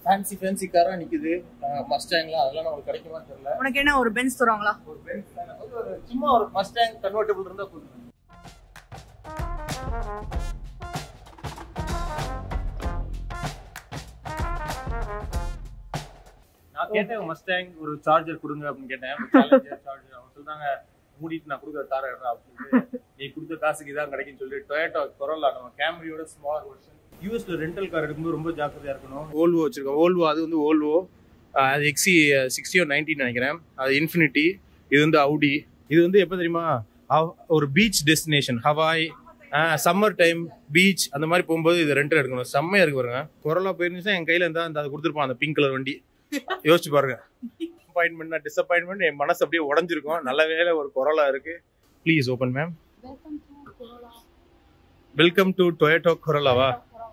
Fancy fancy காரா நிக்குது மஸ்டாங்லாம் அதெல்லாம் நமக்கு கிடைக்குமா தெரியல உனக்கு என்ன ஒரு பென்ஸ் தருவாங்களா ஒரு பென்ஸ் ஒரு சும்மா ஒரு மஸ்டாங் கன்வெர்ட்டபிள் இருந்தா போதும் நான் கேட்டேன் மஸ்டாங் ஒரு சார்ஜர் கொடுங்க அப்படின்னு கேட்டேன் சார்ஜர் சார்ஜர் அவங்க சொல்றாங்க மூடிட்டு நான் கொடுக்குற காரை எடுறா அப்படின்னு நீ கொடுத்த காசுக்கு இதான் கிடைக்குன்னு சொல்லி டொயேட்டோ கொரோலா நம்ம கேமரியோட ஸ்மால் வெர்ஷன் யூஎஸ்ல ரெண்டல் கார் எடுக்கும்போது ரொம்ப ஜாக்கிரதையா இருக்கணும் ஓல்வோ வச்சிருக்கோம் ஓல்வோ அது வந்து ஓல்வோ அது எக்ஸி சிக்ஸ்டி ஒரு நைன்டின்னு நினைக்கிறேன் அது இன்ஃபினிட்டி இது வந்து அவுடி இது வந்து எப்போ தெரியுமா ஹவ்- ஒரு beach destination Hawaii summer time beach அந்த மாதிரி போகும்போது இது ரெண்ட் எடுக்கணும் செம்மையா இருக்கு பாருங்க கொரோலா போயிருந்துச்சுன்னா என் கையில இருந்தா அந்த அதை கொடுத்துருப்பான் அந்த பிங்க் கலர் வண்டி யோசிச்சு பாருங்க அப்பாயின்மெண்ட் டிசப்பாயின்மெண்ட் என் மனசு அப்படியே உடஞ்சிருக்கும் நல்ல வேலை ஒரு கொரோலா இருக்கு please open ma'am welcome to Toyota கொரோலாவா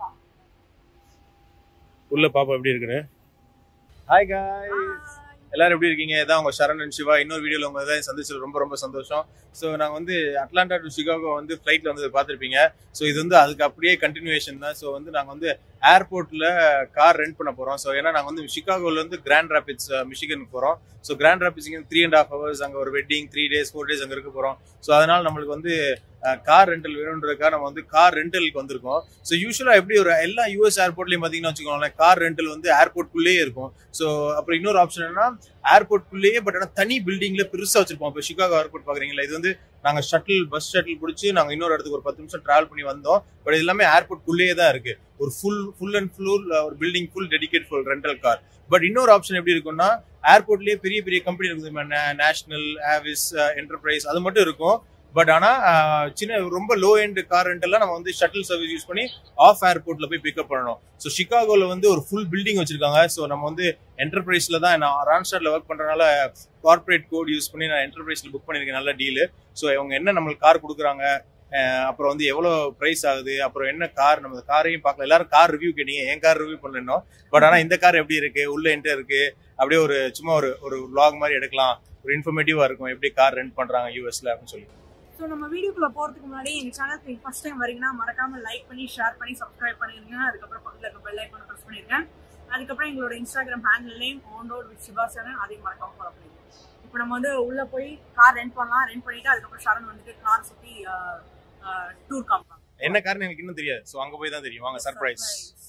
உள்ள பாப்பா எப்படி இருக்குன்னு ஹாய் காய்ஸ் எல்லாரும் எப்படி இருக்கீங்க இதான் உங்க சரணன் சிவா இன்னொரு வீடியோல உங்க தான் சந்திச்சது ரொம்ப ரொம்ப சந்தோஷம் ஸோ நாங்கள் வந்து அட்லாண்டா டு சிகாகோ வந்து ஃப்ளைட்ல வந்து பார்த்துருப்பீங்க ஸோ இது வந்து அதுக்கு அப்படியே கண்டினியூவேஷன் தான் ஸோ வந்து நாங்கள் வந்து ஏர்போர்ட்ல கார் ரெண்ட் பண்ண போறோம் ஸோ ஏன்னா நாங்கள் வந்து சிகாகோல இருந்து கிராண்ட் ராபிட்ஸ் மிஷிகனுக்கு போறோம் ஸோ கிராண்ட் ராபிட்ஸ் இங்கே த்ரீ அண்ட் ஹாஃப் ஹவர்ஸ் அங்கே ஒரு wedding three days four days அங்கே இருக்க போறோம் ஸோ அதனால நம்மளுக்கு வந்து கார் ரெண்டல் வேணுன்றதுக்காக நம்ம வந்து கார் ரெண்டலுக்கு வந்திருக்கோம் ஸோ யூஸ்வலாக எப்படி ஒரு எல்லா யூஎஸ் ஏர்போர்ட்லையும் பார்த்தீங்கன்னா வச்சுக்கோங்களேன் கார் ரெண்டல் வந்து ஏர்போர்ட்குள்ளேயே இருக்கும் ஸோ அப்புறம் இன்னொரு ஆப்ஷன் என்னன்னா ஏர்போர்ட்குள்ளேயே பட் ஆனால் தனி பில்டிங்ல பெருசாக வச்சிருப்போம் இப்போ சிகாகோ ஏர்போர்ட் பார்க்குறீங்களா இது வந்து நாங்கள் ஷட்டில் பஸ் ஷட்டில் பிடிச்சி நாங்கள் இன்னொரு இடத்துக்கு ஒரு பத்து நிமிஷம் டிராவல் பண்ணி வந்தோம் பட் இது எல்லாமே ஏர்போர்ட்குள்ளேயே தான் இருக்கு ஒரு ஃபுல் ஃபுல் அண்ட் ஃபுல் ஒரு building full dedicate full rental car but இன்னொரு ஆப்ஷன் எப்படி இருக்கும்னா ஏர்போர்ட்லயே பெரிய பெரிய கம்பெனி இருக்குது நேஷனல் ஆவிஸ் என்டர்பிரைஸ் அது மட்டும் இருக்கும் பட் ஆனா அஹ், சின்ன ரொம்ப லோ எண்ட் கார் ரெண்டெல்லாம் நம்ம வந்து ஷட்டில் சர்வீஸ் யூஸ் பண்ணி ஆஃப் ஏர்போர்ட்ல போய் பிக்கப் பண்ணணும் ஸோ சிகாகோல வந்து ஒரு ஃபுல் பில்டிங் வச்சிருக்காங்க ஸோ நம்ம வந்து என்டர்பிரைஸ்ல தான் நான் ரான்ஸ்டார்ல ஒர்க் பண்றதுனால கார்ப்பரேட் கோட் யூஸ் பண்ணி நான் என்டர்பிரைஸ்ல புக் பண்ணிருக்கேன் நல்ல டீலு ஸோ அவங்க என்ன நம்மளுக்கு கார் கொடுக்குறாங்க அஹ், அப்புறம் வந்து எவ்வளோ ப்ரைஸ் ஆகுது அப்புறம் என்ன கார் நம்ம காரையும் பார்க்கல எல்லாரும் கார் ரிவ்யூ கேட்டீங்க என் கார் ரிவ்யூ பண்ணணும் பட் ஆனால் இந்த கார் எப்படி இருக்கு உள்ள என்கிட்ட இருக்கு அப்படியே ஒரு சும்மா ஒரு ஒரு vlog மாதிரி எடுக்கலாம் ஒரு இன்ஃபர்மேட்டிவா இருக்கும் எப்படி கார் ரெண்ட் பண்றாங்க யூஎஸ்ல அப்படின்னு சொல்லி ஸோ நம்ம வீடியோக்குள்ள போறதுக்கு முன்னாடி எங்க சேனலுக்கு ஃபர்ஸ்ட் டைம் வரீங்கன்னா மறக்காம லைக் பண்ணி ஷேர் பண்ணி சப்ஸ்கிரைப் பண்ணிருங்க அதுக்கப்புறம் பக்கத்துல இருக்க பெல் ஐக்கான ப்ரெஸ் பண்ணிருங்க அதுக்கப்புறம் எங்களோட Instagram handle name on road with Siva Charan அதையும் மறக்காம ஃபாலோ பண்ணிருங்க இப்போ நம்ம வந்து உள்ள போய் கார் ரெண்ட் பண்ணலாம் ரெண்ட் பண்ணிட்டு அதுக்கப்புறம் சரண் வந்துட்டு கார் சுத்தி டூர் காமிப்பாங்க என்ன காரணம் எனக்கு இன்னும் தெரியாது ஸோ அங்கே போய் தான் தெரியும் வாங்க சர்ப்ரைஸ்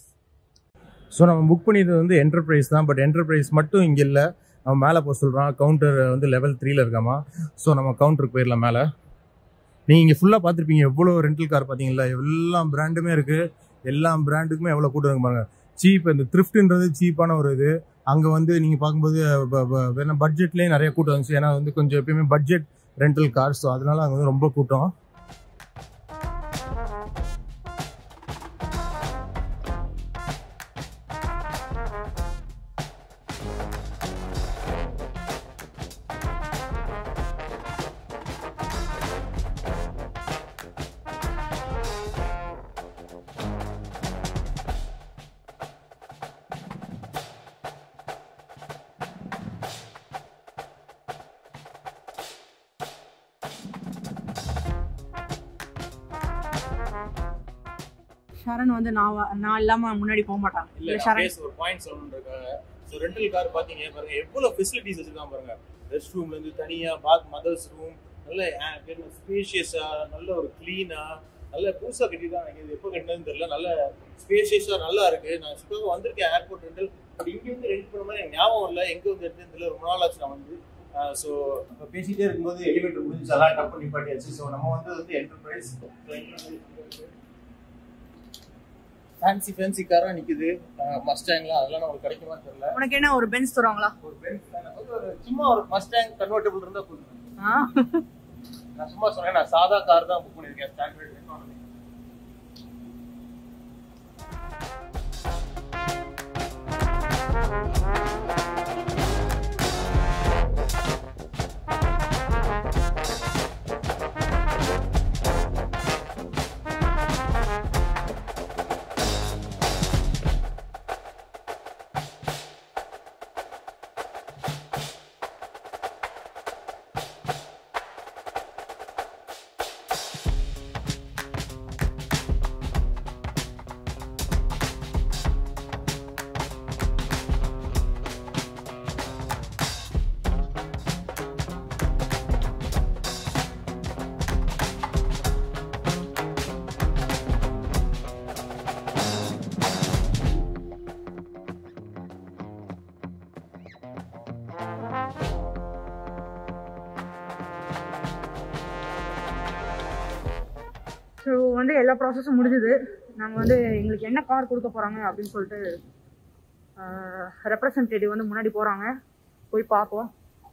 ஸோ நம்ம புக் பண்ணியது வந்து என்டர்பிரைஸ் தான் பட் என்டர்பிரைஸ் மட்டும் இங்கே இல்லை அவன் மேலே போக சொல்கிறான் கவுண்டர் வந்து லெவல் த்ரீல இருக்காமா ஸோ நம்ம கவுண்டருக்கு போயிடலாம் மேலே நீங்கள் இங்கே ஃபுல்லாக பார்த்துருப்பீங்க எவ்வளோ ரெண்டல் கார் பார்த்தீங்களா எல்லா பிராண்டுமே இருக்குது எல்லா பிராண்டுக்குமே எவ்வளோ கூட்டம் இருக்கு பாருங்க சீப் இந்த த்ரிஃப்ட்ன்றது சீப்பான ஒரு இது அங்கே வந்து நீங்கள் பார்க்கும்போது ப- ப- வேணா பட்ஜெட்லேயே நிறைய கூட்டம் வந்துச்சு ஏன்னா வந்து கொஞ்சம் எப்பயுமே பட்ஜெட் ரெண்டல் கார் ஸோ அதனால அங்கே வந்து ரொம்ப கூட்டம் சரண் வந்து நான் வ- நான் இல்லாம முன்னாடி போக மாட்டான் இல்ல இல்ல நான் சரண் பேச ஒரு பாயிண்ட் சொல்லணுன்றதுக்காக ஸோ ரெண்டல் கார் பாத்தீங்க பாருங்க எவ்வளவு ஃபெசிலிட்டிஸ் வச்சிருக்காங்க பாருங்க ரெஸ்ட் ரூம்ல இருந்து தனியா பாத் மதர்ஸ் ரூம் நல்ல ஸ்பேஷியஸா நல்ல ஒரு கிளீனா நல்ல புதுசா கட்டிருக்காங்க இது எப்போ கட்டினதுன்னு தெரியல நல்ல ஸ்பேஷியஸா நல்லா இருக்கு நான் சிக்காகோ வந்திருக்கேன் ஏர்போர்ட் ரெண்டல் பட் இங்க வந்து ரெண்ட் பண்ண மாதிரி எனக்கு ஞாபகம் இல்லை எங்க வந்து எடுத்தேன்னு தெரியல ரொம்ப நாள் ஆச்சு நான் வந்து ஸோ இப்போ பேசிட்டே இருக்கும்போது எலிவேட்டர் முடிஞ்சு எல்லாம் டப் பண்ணி பாட்டியாச்சு ஸோ நம்ம வந்து வந்து என்டர்பிரைஸ் ஃபேன்சி ஃபேன்சி காரா நிக்குது மஸ்டாங்லாம் அதெல்லாம் நமக்கு கிடைக்குமா தெரியல உனக்கு என்ன ஒரு பென்ஸ் தருவாங்களா ஒரு பென்ஸ் ஒரு சும்மா ஒரு மஸ்டாங் கன்வெர்ட்டபிள் இருந்தா போதும் ஆ? நான் சும்மா சொன்னேன் நான் சாதா கார் தான் புக் பண்ணிருக்கேன் ஸ்டாண்டர்ட் எக்கானமி வந்து எல்லா ப்ராசஸும் முடிஞ்சுது நாங்கள் வந்து எங்களுக்கு என்ன கார் கொடுக்க போகிறாங்க அப்படின்னு சொல்லிட்டு ரெப்ரசன்டேட்டிவ் வந்து முன்னாடி போகிறாங்க போய் பார்ப்போம்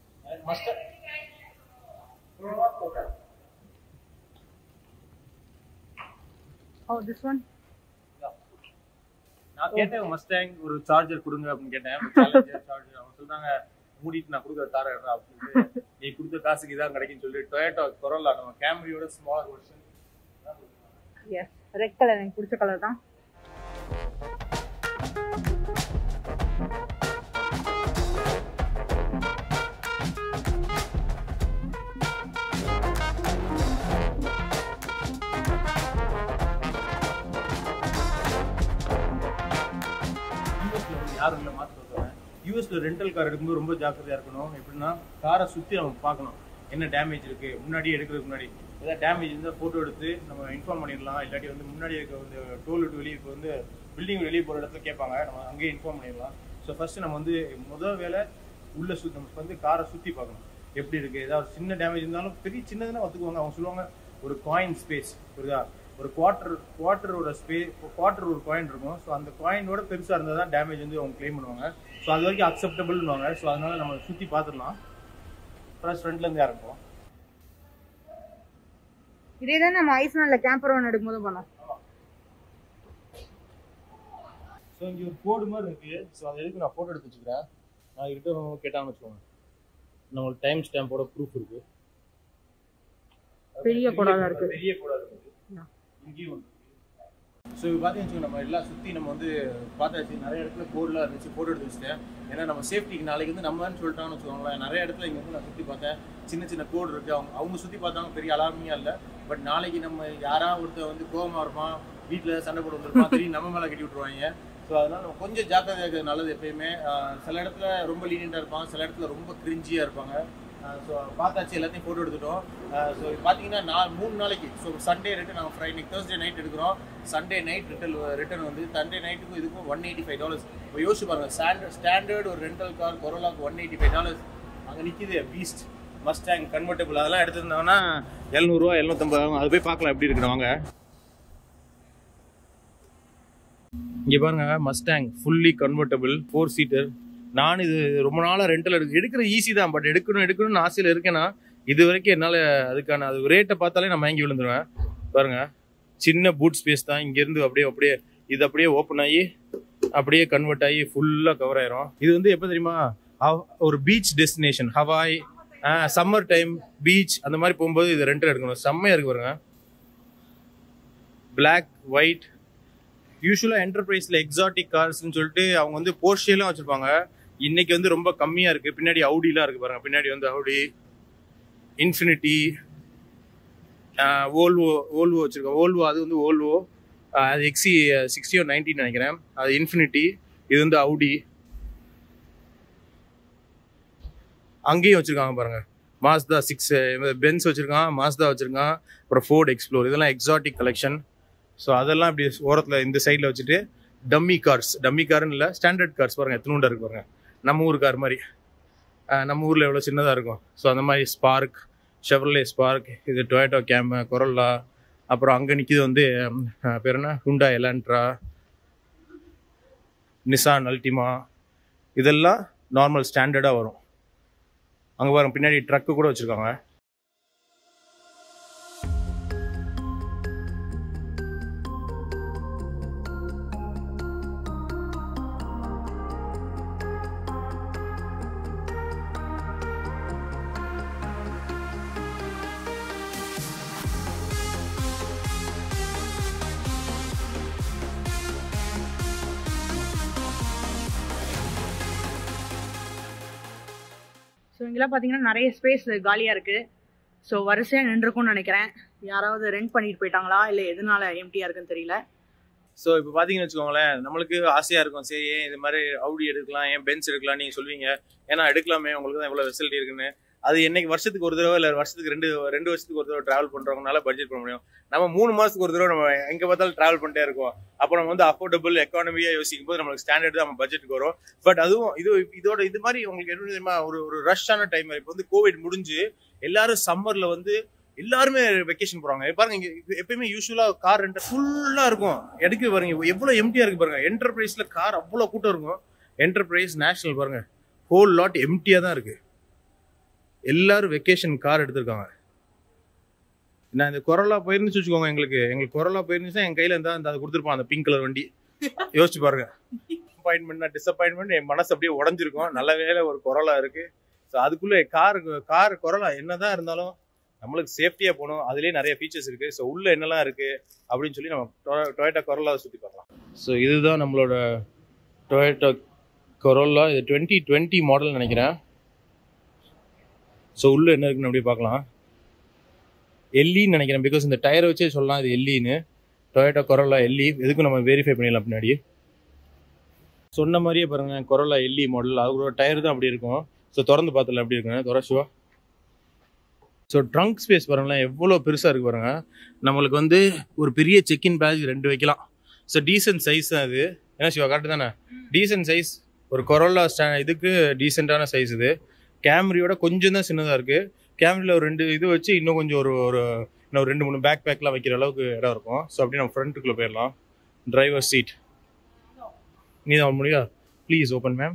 ஓ திஸ் ஒன் நான் கேட்டேன் மஸ்டாங் ஒரு சார்ஜர் கொடுங்க அப்படின்னு கேட்டேன் சார்ஜர் அவங்க சொல்றாங்க மூடிட்டு நான் கொடுக்குற காரை அப்படின்னு நீ கொடுத்த காசுக்கு இதான் கிடைக்குன்னு சொல்லி டொயேட்டோ கொரோலா நம்ம கேமரியோட small version yes red colour எனக்கு பிடிச்ச கலர் தான் யூஎஸ்ல வந்து யாரும் இல்லை மாற்ற சொல்றேன் யூஎஸ்ல ரெண்டல் கார் எடுக்கும்போது ரொம்ப ஜாக்கிரதையா இருக்கணும் எப்படின்னா காரை சுத்தி நம்ம பார்க்கணும் என்ன டேமேஜ் இருக்கு முன்னாடி எடுக்கிறதுக்கு முன்னாடி ஏதாவது டேமேஜ் இருந்தால் ஃபோட்டோ எடுத்து நம்ம இன்ஃபார்ம் பண்ணிடலாம் இல்லாட்டி வந்து முன்னாடி இருக்க வந்து டோல் விட்டு வெளியே இப்போ வந்து பில்டிங் வெளியே போகிற இடத்துல கேட்பாங்க நம்ம அங்கேயே இன்ஃபார்ம் பண்ணிடலாம் ஸோ ஃபர்ஸ்ட் நம்ம வந்து முதல் வேலை உள்ள சுத்தி நம்ம வந்து காரை சுற்றி பார்க்கணும் எப்படி இருக்கு ஏதாவது சின்ன டேமேஜ் இருந்தாலும் பெரிய சின்னதுன்னா ஒத்துக்குவாங்க அவங்க சொல்லுவாங்க ஒரு காயின் ஸ்பேஸ் புரியுதா ஒரு குவார்டர் குவார்டரோட ஸ்பே குவார்டர் ஒரு காயின் இருக்கும் ஸோ அந்த காயினோட பெருசாக இருந்தால் தான் டேமேஜ் வந்து அவங்க க்ளைம் பண்ணுவாங்க ஸோ அது வரைக்கும் அக்செப்டபிள்னுவாங்க ஸோ அதனால நம்ம சுற்றி பார்த்துடலாம் ஃபர்ஸ்ட் ஃப்ரண்ட்லேருந்து ஆரம்பிப்போம் இதே தான் நம்ம ஐஸ்லாண்டில் கேம்பர் ஒன் எடுக்கும்போது பண்ணோம் ஸோ இங்கே ஒரு கோடு மாதிரி இருக்கு ஸோ அதை எதுக்கு நான் ஃபோட்டோ எடுத்து வச்சுக்கிறேன் நான் கிட்ட கேட்டான்னு வச்சுக்கோங்க நம்மளுக்கு டைம் ஸ்டாம்போட ப்ரூஃப் இருக்கு பெரிய கோடா தான் இருக்கு. பெரிய கோடா இருக்கு Yeah. இங்கேயும் ஒன்று ஸோ இப்போ பார்த்தீங்கன்னு நம்ம எல்லாம் சுற்றி நம்ம வந்து பார்த்தாச்சு நிறைய இடத்துல கோடெலாம் இருந்துச்சு ஃபோட்டோ எடுத்து வச்சுட்டேன் ஏன்னா நம்ம சேஃப்டிக்கு நாளைக்கு வந்து நம்மன்னு சொல்லிட்டாங்கன்னு வச்சுக்கோங்களேன் நிறைய இடத்துல இங்கே வந்து நான் சுற்றி பார்த்தேன் சின்ன சின்ன கோடு இருக்குது அவங்க அவங்க சுற்றி பார்த்தாங்க பெரிய அலார்மிங்காக இல்லை பட் நாளைக்கு நம்ம யாராவது ஒருத்தர் வந்து கோவமாக இருப்பான் வீட்டில் சண்டை போட்டு வந்திருப்பான் தெரியும் நம்ம மேலே கட்டி விட்ருவாங்க ஸோ அதனால் நம்ம கொஞ்சம் ஜாக்கிரதையாக இருக்கிறது நல்லது எப்பயுமே ஆஹ் சில இடத்துல ரொம்ப லீனியண்டாக இருப்பாங்க சில இடத்துல ரொம்ப கிரிஞ்சியாக இருப்பாங்க ஸோ பார்த்தாச்சு எல்லாத்தையும் ஃபோட்டோ எடுத்துட்டோம் ஸோ பார்த்தீங்கன்னா நான் மூணு நாளைக்கு ஸோ சண்டே ரிட்டன் நாங்கள் ஃப்ரைடே தேர்ஸ்டே நைட் எடுக்கிறோம் சண்டே நைட் ரிட்டன் ரிட்டன் வந்து சண்டே நைட்டுக்கும் இதுக்கும் ஒன் எயிட்டி ஃபைவ் டாலர்ஸ் இப்போ யோசிச்சு பாருங்க ஸ்டாண்டர்ட் ஸ்டாண்டர்ட் ஒரு ரெண்டல் கார் கொரோலாக்கு ஒன் எயிட்டி ஃபைவ் டாலர்ஸ் அங்கே நிற்கிது பீஸ்ட் மஸ்டாங் கன்வெர்டபுள் அதெல்லாம் எடுத்திருந்தாங்கன்னா எழுநூறுவா எழுநூத்தம்பது ஆகும் அது போய் பார்க்கலாம் எப்படி இருக்குன்னு வாங்க இங்கே பாருங்க Mustang fully convertible four seater நான் இது ரொம்ப நாளாக ரெண்டில் எடுக்க எடுக்கிற ஈஸி தான் பட் எடுக்கணும் எடுக்கணும்னு ஆசையில் இருக்கேன்னா இது வரைக்கும் என்னால் அதுக்கான அது ரேட்டை பார்த்தாலே நான் வாங்கி விழுந்துருவேன் பாருங்க சின்ன பூட் ஸ்பேஸ் தான் இங்கேருந்து அப்படியே அப்படியே இது அப்படியே ஓப்பன் ஆகி அப்படியே கன்வெர்ட் ஆகி ஃபுல்லாக கவர் ஆயிரும் இது வந்து எப்போ தெரியுமா ஹவ்- ஒரு beach destination Hawaii summer time beach அந்த மாதிரி போகும்போது இது ரெண்டில் எடுக்கணும் செம்மையாக இருக்கு பாருங்க Black ஒயிட் யூஸ்வலாக என்டர்பிரைஸில் எக்ஸாட்டிக் கார்ஸ்னு சொல்லிட்டு அவங்க வந்து போர்ஷியெல்லாம் வச்சுருப்பாங்க இன்னைக்கு வந்து ரொம்ப கம்மியாக இருக்குது பின்னாடி அவுடிலாம் இருக்குது பாருங்க பின்னாடி வந்து அவுடி இன்ஃபினிட்டி ஓல்வோ ஓல்வோ வச்சுருக்கோம் ஓல்வோ அது வந்து ஓல்வோ அது எக்ஸி சிக்ஸ்டியோ நைன்டின்னு நினைக்கிறேன் அது இன்ஃபினிட்டி இது வந்து அவுடி அங்கேயும் வச்சுருக்காங்க பாருங்க மாஸ்தா சிக்ஸ் பென்ஸ் வச்சுருக்கான் மாஸ்தா வச்சுருக்கான் அப்புறம் ஃபோர்ட் எக்ஸ்ப்ளோர் இதெல்லாம் எக்ஸாட்டிக் கலெக்ஷன் ஸோ அதெல்லாம் இப்படி ஓரத்தில் இந்த சைடில் வச்சுட்டு டம்மி கார்ஸ் டம்மி கார்னு இல்லை ஸ்டாண்டர்ட் கார்ஸ் பாருங்க எத்தனூண்டா இருக்கு பாருங்க நம்ம ஊர் கார் மாதிரி அஹ் நம்ம ஊரில் எவ்வளோ சின்னதாக இருக்கும் ஸோ அந்த மாதிரி ஸ்பார்க் ஷெவர்லே ஸ்பார்க் இது டொயேட்டோ கேம் கொரோலா அப்புறம் அங்கே நிற்கிது வந்து அஹ், பேர் என்ன ஹுண்டா எலான்ட்ரா நிசான் அல்டிமா இதெல்லாம் நார்மல் ஸ்டாண்டர்டாக வரும் அங்கே பாருங்க பின்னாடி ட்ரக்கு கூட வச்சுருக்காங்க ஸோ இங்கெல்லாம் பார்த்தீங்கன்னா நிறைய ஸ்பேஸ் காலியாக இருக்குது ஸோ வரிசையாக நின்றுருக்கும்னு நினைக்கிறேன் யாராவது ரெண்ட் பண்ணிட்டு போயிட்டாங்களா இல்லை எதனால எம்டியாக இருக்குன்னு தெரியல ஸோ இப்போ பார்த்தீங்கன்னு வச்சுக்கோங்களேன் நம்மளுக்கு ஆசையாக இருக்கும் சரி ஏன் இது மாதிரி அவுடி எடுக்கலாம் ஏன் பென்ஸ் எடுக்கலாம் நீங்கள் சொல்வீங்க ஏன்னா எடுக்கலாமே உங்களுக்கு தான் இவ்வளோ ஃபெசிலிட்டி இருக்குன்னு அது என்னைக்கு வருஷத்துக்கு ஒரு தடவை இல்லை வருஷத்துக்கு ரெண்டு ரெண்டு வருஷத்துக்கு ஒரு தடவை ட்ராவல் பண்ணுறவங்கனால பட்ஜெட் பண்ண முடியும் நம்ம மூணு மாதத்துக்கு ஒரு தடவை நம்ம எங்கே பார்த்தாலும் ட்ராவல் பண்ணிட்டே இருக்கோம் அப்போ நம்ம வந்து அஃபோர்டபுள் எக்கானமியாக யோசிக்கும் போது நம்மளுக்கு ஸ்டாண்டர்ட் தான் நம்ம பட்ஜெட்டுக்கு வரும் பட் அதுவும் இது இதோட இது மாதிரி உங்களுக்கு என்ன தெரியுமா ஒரு ஒரு ரஷ்ஷான டைம் இப்போ வந்து கோவிட் முடிஞ்சு எல்லாரும் சம்மரில் வந்து எல்லாருமே வெக்கேஷன் போறாங்க பாருங்க இங்க இப்ப எப்பயுமே யூஸ்வலா கார் ரெண்ட் ஃபுல்லா இருக்கும் எடுக்க பாருங்க எவ்வளவு எம்டியா இருக்கு பாருங்க என்டர்பிரைஸ்ல கார் அவ்வளவு கூட்டம் இருக்கும் என்டர்பிரைஸ் நேஷனல் பாருங்க ஹோல் லாட் எம்டியா தான் இருக்கு எல்லாரும் வெக்கேஷன் கார் எடுத்திருக்காங்க நான் இந்த கொரோலா போயிருந்துச்சு வச்சுக்கோங்க எங்களுக்கு எங்களுக்கு கொரோலா போயிருந்துச்சுன்னா என் கையில இருந்தா அந்த அதை கொடுத்துருப்பான் அந்த பிங்க் கலர் வண்டி யோசிச்சு பாருங்க டிசப்பாயின்மெண்ட் டிசப்பாயின்மெண்ட் என் மனசு அப்படியே உடஞ்சிருக்கும் நல்ல வேலை ஒரு கொரோலா இருக்கு ஸோ அதுக்குள்ள கார் கார் கொரோலா என்னதான் இருந்தாலும் நம்மளுக்கு சேஃப்டியா போகணும் அதுலயே நிறைய ஃபீச்சர்ஸ் இருக்கு ஸோ உள்ள என்னெல்லாம் இருக்கு அப்படின்னு சொல்லி நம்ம டொயேட்டா கொரோலாவை சுத்தி பார்க்கலாம் ஸோ இதுதான் நம்மளோட டொயேட்டா கொரோலா இது டுவெண்ட்டி டுவெண்ட்டி மாடல் நினைக்கிறேன் ஸோ உள்ள என்ன இருக்குன்னு அப்படியே பார்க்கலாம் எல்லின்னு நினைக்கிறேன் பிகாஸ் இந்த டயரை வச்சே சொல்லலாம் இது எல்லின்னு டொயேட்டா கொரோலா எல்லி எதுக்கும் நம்ம வெரிஃபை பண்ணிடலாம் பின்னாடி சொன்ன மாதிரியே பாருங்க கொரோலா எல்லி மாடல் அதோட டயர் தான் அப்படி இருக்கும் ஸோ திறந்து பார்த்துல எப்படி இருக்குங்க துறை சிவா ஸோ ட்ரங்க் ஸ்பேஸ் பாருங்களேன் எவ்வளோ பெருசாக இருக்கு பாருங்க நம்மளுக்கு வந்து ஒரு பெரிய செக்இன் பேக் ரெண்டு வைக்கலாம் ஸோ டீசென்ட் சைஸ் தான் இது என்ன சிவா கரெக்டு தானே டீசென்ட் சைஸ் ஒரு கொரோலா ஸ்டா இதுக்கு டீசெண்டான சைஸ் இது கேமரியோட கொஞ்சம் தான் சின்னதாக இருக்குது கேமரியில் ஒரு ரெண்டு இது வச்சு இன்னும் கொஞ்சம் ஒரு ஒரு இன்னும் ஒரு ரெண்டு மூணு பேக் பேக்லாம் வைக்கிற அளவுக்கு இடம் இருக்கும் ஸோ அப்படியே நம்ம ஃப்ரண்ட்டுக்குள்ளே போயிடலாம் டிரைவர் சீட் நீ தான் முடியா please open ma'am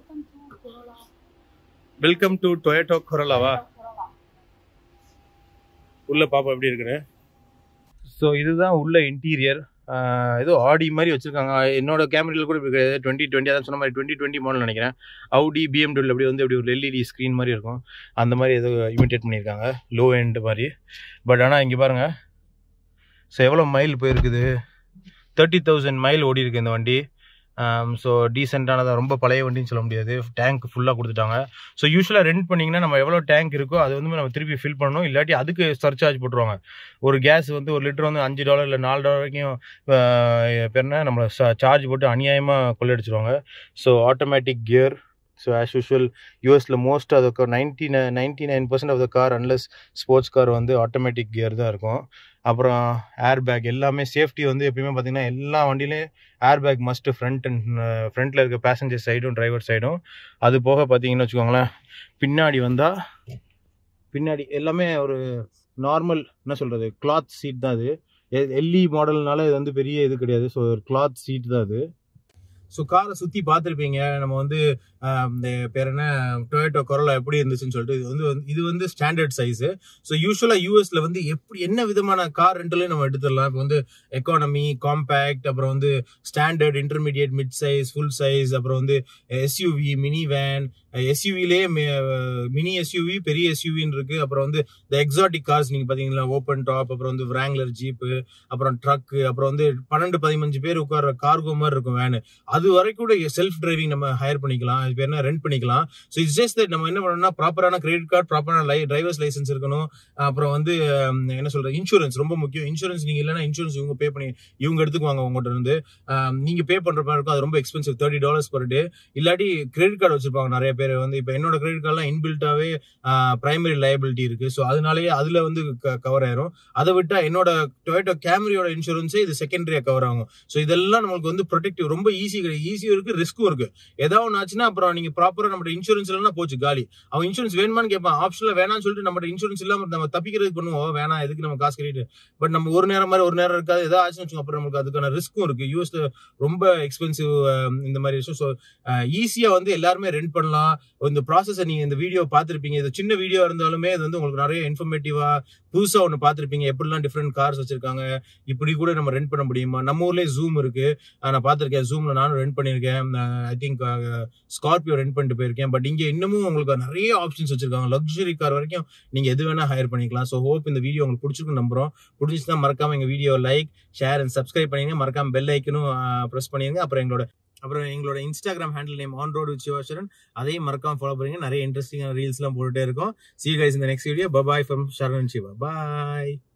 welcome to Toyota கொரோலாவா உள்ள பாப்பா எப்படி இருக்குது ஸோ இதுதான் உள்ள இன்டீரியர் ஏதோ ஆடி மாதிரி வச்சிருக்காங்க என்னோட கேமரியில் கூட டுவெண்ட்டி டுவெண்ட்டி அதான் சொன்ன மாதிரி டுவெண்ட்டி டுவெண்ட்டி மாடல் நினைக்கிறேன் அவுடி பிஎம்டபிள்யூ அப்படி வந்து அப்படி ஒரு எல்இடி ஸ்க்ரீன் மாதிரி இருக்கும் அந்த மாதிரி ஏதோ இமிட்டேட் பண்ணியிருக்காங்க லோ எண்ட் மாதிரி பட் ஆனால் இங்கே பாருங்கள் ஸோ எவ்வளோ மைல் போயிருக்குது தேர்ட்டி தௌசண்ட் மைல் ஓடி இருக்கு இந்த வண்டி ஸோ டீசெண்டானதாக ரொம்ப பழைய வண்டின்னு சொல்ல முடியாது டேங்க் ஃபுல்லாக கொடுத்துட்டாங்க ஸோ யூஸ்வலாக ரெண்ட் பண்ணிங்கன்னா நம்ம எவ்வளோ டேங்க் இருக்கோ அது வந்து நம்ம திருப்பி ஃபில் பண்ணணும் இல்லாட்டி அதுக்கு சர்சார்ஜ் போட்டுருவாங்க ஒரு கேஸ் வந்து ஒரு லிட்டர் வந்து அஞ்சு டாலர் இல்லை நாலு டாலர் வரைக்கும் பேர்னா நம்மளை சார்ஜ் போட்டு அநியாயமாக கொள்ளடிச்சிருவாங்க so automatic gear so as usual யூஎஸில் மோஸ்ட் அது ninety ninety nine percent of the car unless sports car வந்து ஆட்டோமேட்டிக் கியர் தான் இருக்கும் அப்புறம் ஏர் பேக் எல்லாமே சேஃப்டி வந்து எப்பயுமே பார்த்தீங்கன்னா எல்லா வண்டியிலையும் airbag must front and ஃப்ரண்ட்டில் இருக்க பேசஞ்சர் சைடும் டிரைவர் சைடும் அது போக பார்த்தீங்கன்னு வச்சுக்கோங்களேன் பின்னாடி வந்தால் பின்னாடி எல்லாமே ஒரு நார்மல் என்ன சொல்கிறது கிளாத் சீட் தான் அது எல்இ மாடல்னால இது வந்து பெரிய இது கிடையாது ஸோ ஒரு கிளாத் சீட் தான் அது ஸோ காரை சுற்றி பார்த்துருப்பீங்க நம்ம வந்து இந்த பேர் என்ன டொயேட்டோ கொரோலா எப்படி இருந்துச்சுன்னு சொல்லிட்டு இது வந்து இது வந்து ஸ்டாண்டர்ட் சைஸு ஸோ யூஸ்வலாக யூஎஸ்ல வந்து எப்படி என்ன விதமான கார் ரெண்டுலையும் நம்ம எடுத்துடலாம் இப்போ வந்து எக்கானமி காம்பேக்ட் அப்புறம் வந்து standard intermediate mid size full size அப்புறம் வந்து எஸ்யூவி மினி வேன் எஸ்யூவிலேயே மினி எஸ்யூவி பெரிய எஸ்யூவின்னு இருக்கு அப்புறம் வந்து இந்த எக்ஸாட்டிக் கார்ஸ் நீங்க பாத்தீங்களா ஓப்பன் டாப் அப்புறம் வந்து விராங்லர் ஜீப்பு அப்புறம் ட்ரக் அப்புறம் வந்து பன்னெண்டு பதினஞ்சு பேர் உட்கார கார்கோ மாதிரி இருக்கும் வேனு அது வரைக்கும் கூட செல்ஃப் டிரைவிங் நம்ம ஹையர் பண்ணிக்கலாம் அது பேர் என்ன ரெண்ட் பண்ணிக்கலாம் ஸோ இட்ஸ் ஜஸ்ட் தட் நம்ம என்ன பண்ணணும்னா ப்ராப்பரான கிரெடிட் கார்டு ப்ராப்பரான லை டிரைவர்ஸ் லைசன்ஸ் இருக்கணும் அப்புறம் வந்து என்ன சொல்றது இன்சூரன்ஸ் ரொம்ப முக்கியம் இன்சூரன்ஸ் நீங்க இல்லைன்னா இன்சூரன்ஸ் இவங்க பே பண்ணி இவங்க எடுத்துக்குவாங்க உங்கள்கிட்ட இருந்து நீங்க பே பண்ற மாதிரி இருக்கும் அது ரொம்ப expensive thirty dollars per day இல்லாட்டி கிரெடிட் கார்டு வச்சிருப்பாங்க நிறைய பேர் வந்து இப்போ என்னோட கிரெடிட் கார்டுலாம் இன்பில்ட்டாவே பிரைமரி லயபிலிட்டி இருக்கு ஸோ அதனாலேயே அதுல வந்து கவர் ஆயிரும் அதை விட்டா என்னோட டொயேட்டோ கேமரியோட இன்சூரன்ஸே இது செகண்டரியா கவர் ஆகும் ஸோ இதெல்லாம் நமக்கு வந்து ப்ரொடெக்டிவ் ரொம்ப ஈஸி ஈஸியும் இருக்கு ரிஸ்க்கும் இருக்கு ஏதாவது ஒன்று ஆச்சுன்னா அப்புறம் நீங்க ப்ராப்பரா நம்ம இன்சூரன்ஸ் இல்லைன்னா போச்சு காலி அவன் இன்சூரன்ஸ் வேணுமான்னு கேட்பான் ஆப்ஷன்ல வேணாம்னு சொல்லிட்டு நம்ம இன்சூரன்ஸ் இல்லாம நம்ம தப்பிக்கிறது பண்ணுவோம் வேணாம் எதுக்கு நம்ம காசு கட்டிட்டு பட் நம்ம ஒரு நேரம் மாதிரி ஒரு நேரம் இருக்காது ஏதாவது ஆச்சுன்னு வச்சுக்கோங்க அப்புறம் நமக்கு அதுக்கான ரிஸ்க்கும் இருக்கு யூஎஸ்ல ரொம்ப எக்ஸ்பென்சிவ் இந்த மாதிரி விஷயம் ஸோ ஈஸியா வந்து எல்லாருமே ரெண்ட் பண்ணலாம் இந்த ப்ராசஸை நீங்க இந்த வீடியோ பார்த்துருப்பீங்க இது சின்ன வீடியோ இருந்தாலுமே இது வந்து உங்களுக்கு நிறைய இன்ஃபர்மேட்டிவா புதுசா ஒன்று பார்த்துருப்பீங்க எப்படிலாம் டிஃப்ரெண்ட் கார்ஸ் வச்சிருக்காங்க இப்படி கூட நம்ம ரெண்ட் பண்ண முடியுமா நம்ம ஊர்லேயே ஜூம் இருக்கு நான் பார்த்துருக்கேன் ஜூம்ல நானும் ரெண்ட் பண்ணியிருக்கேன் ஐ திங்க் ஸ்கார்பியோ ரெண்ட் பண்ணிட்டு போயிருக்கேன் பட் இங்கே இன்னமும் உங்களுக்கு நிறைய ஆப்ஷன்ஸ் வச்சிருக்காங்க லக்ஸுரி கார் வரைக்கும் நீங்க எது வேணா ஹையர் பண்ணிக்கலாம் ஸோ ஹோப் இந்த வீடியோ உங்களுக்கு பிடிச்சிருக்கு நம்புறோம் பிடிச்சிச்சுன்னா மறக்காம எங்க video like share and subscribe பண்ணிங்க மறக்காம பெல் ஐக்கனும் ப்ரெஸ் பண்ணிருங்க அப்புறம் எங்களோட அப்புறம் எங்களோட Instagram handle name on road Sivacharan அதையும் மறக்காம ஃபாலோ பண்ணுங்க நிறைய இன்ட்ரெஸ்டிங்கான ரீல்ஸ்லாம் போட்டுட்டே இருக்கும் சி கைஸ் இந்த next video bye bye from Charan Siva bye